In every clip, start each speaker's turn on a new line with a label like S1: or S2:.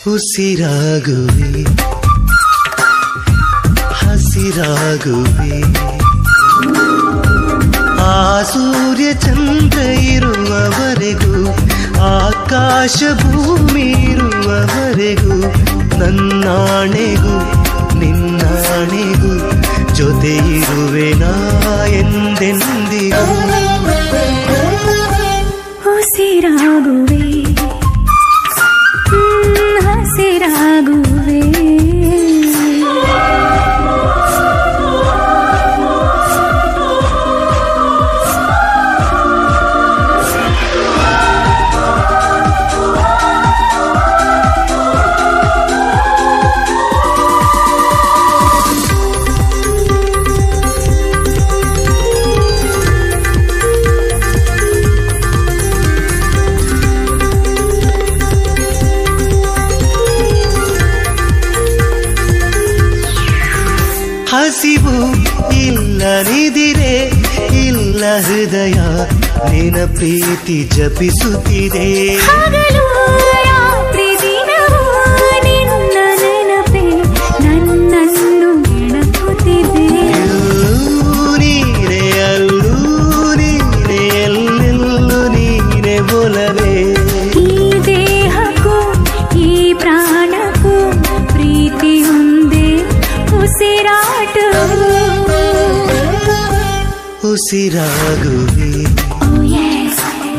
S1: ಉಸಿರಾಗುವೆ ಹಸಿರಾಗುವೆ ಆ ಸೂರ್ಯ ಚಂದ್ರ ಇರುವವರೆಗೂ ಆಕಾಶ ಭೂಮಿ ಇರುವವರೆಗೂ ನನ್ನಾಣೆಗೂ ನಿನ್ನಾಣೆಗೂ ಜೊತೆ ಇರುವೆ ನಾ ಎಂದೆಂದಿಗೂ
S2: ಉಸಿರಾಗುವೆ ಹ್ಮ್, ಹಸಿರಾಗುವೆ
S1: ಹಸಿವು ಇಲ್ಲ ನಿದಿರೆ ಇಲ್ಲ ಹೃದಯ ನಿನ ಪ್ರೀತಿ ಜಪಿಸುತ್ತಿದೆ
S2: ಹಗಲು ರಾತ್ರಿ ದಿನವೂ ನಿನ್ನ ನೆನಪೇ ನನ್ನನ್ನು ನೆನಪುತ್ತಿದೆ
S1: ಎಲ್ಲೂ ನೀನೆ ಅಲ್ಲೂ ನೀನೆ ಎಲ್ಲೆಲ್ಲೂ ನೀನೆ ಒಲವೇ
S2: ಈ ದೇಹಕ್ಕೂ ಈ ಪ್ರಾಣಕ್ಕೂ ಪ್ರೀತಿ ಒಂದೇ ಉಸಿರಾಟ
S1: ಉಸಿರಾಗುವೆ
S2: Oh yes.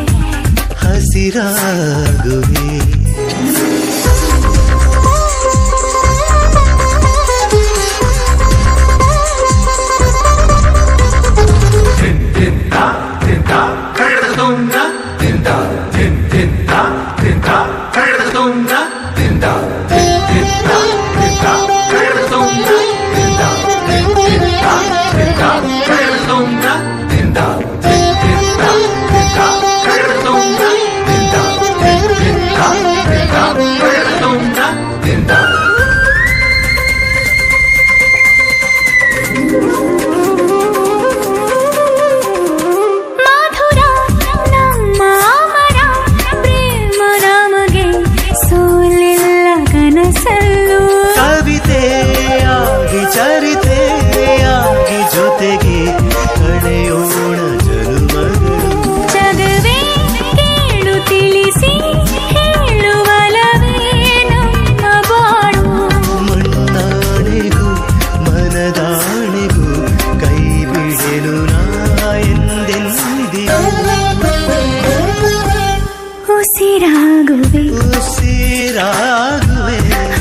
S1: ಹಸಿರಾಗುವೆ
S2: ಮಧುರ ನಮ್ಮ ಅಮರ ಪ್ರೇಮ ನಮಗೆ ಸೋಲಿಲ್ಲ ಕನಸಲ್ಲೂ
S1: ಕವಿತೆಯಾಗಿ ಚರಿತೆಯಾಗಿ ಜೊತೆಗೆ ಕಳೆಯೋಣ ಜನುಮಗಳು
S2: ಜಗವೇ ಕೇಳು ತಿಳಿಸಿ ಹೇಳುವಲವೇ ನಮ್ಮ ಬಾಳು
S1: ಮಣ್ಣಾಣೆಗೂ ಮನದಾಣೆಗೂ ಕೈ ಬಿಡೆನು ನಾ ಎಂದೆಂದಿಗೂ
S2: ಉಸಿರಾಗುವೆ
S1: ಉಸಿರಾಗುವೆ